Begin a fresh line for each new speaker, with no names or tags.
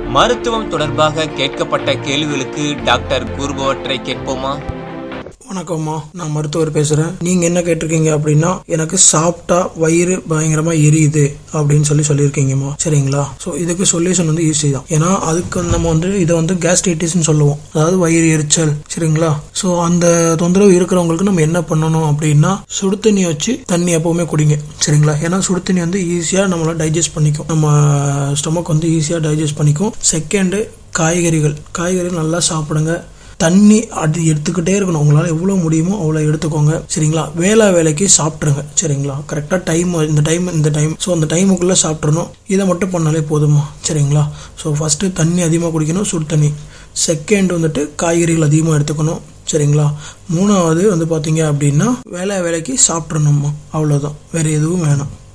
மருத்துவம் தொடர்பாக கேட்கப்பட்ட கேள்விகளுக்கு டாக்டர் கூறுபவற்றை கேட்போமா
வணக்கம்மா நான் மருத்துவர் பேசுறேன் நீங்க என்ன கேட்டிருக்கீங்க அப்படின்னா எனக்கு சாப்பிட்டா வயிறு பயங்கரமா எரியுது அப்படின்னு சொல்லி சொல்லியிருக்கீங்கம்மா சரிங்களா ஸோ இதுக்கு சொல்யூஷன் வந்து ஈஸி தான் ஏன்னா அதுக்கு நம்ம வந்து இதை வந்து கேஸ்ட்ரைட்டிஸ்னு சொல்லுவோம் அதாவது வயிறு எரிச்சல் சரிங்களா ஸோ அந்த தொந்தரவு இருக்கிறவங்களுக்கு நம்ம என்ன பண்ணணும் அப்படின்னா சுடு தண்ணி வச்சு தண்ணி எப்பவுமே குடிங்க சரிங்களா ஏன்னா சுடு தண்ணி வந்து ஈஸியாக நம்மள டைஜஸ்ட் பண்ணிக்கும் நம்ம ஸ்டொமக் வந்து ஈஸியாக டைஜஸ்ட் பண்ணிக்கும் செகண்டு காய்கறிகள் காய்கறிகள் நல்லா சாப்பிடுங்க தண்ணி அது எடுத்துக்கிட்டே இருக்கணும் உங்களால் எவ்வளோ முடியுமோ அவ்வளோ எடுத்துக்கோங்க சரிங்களா வேளா வேலைக்கு சாப்பிட்ருங்க சரிங்களா கரெக்டாக டைம் இந்த டைம் இந்த டைம் ஸோ அந்த டைமுக்குள்ளே சாப்பிட்றணும் இதை மட்டும் பண்ணாலே போதுமா சரிங்களா ஸோ ஃபஸ்ட்டு தண்ணி அதிகமாக குடிக்கணும் சுடு தண்ணி செகண்ட் வந்துட்டு காய்கறிகள் அதிகமாக எடுத்துக்கணும் சரிங்களா மூணாவது வந்து பார்த்தீங்க அப்படின்னா வேலை வேலைக்கு சாப்பிட்றணுமா அவ்வளோதான் வேறு எதுவும் வேணாம்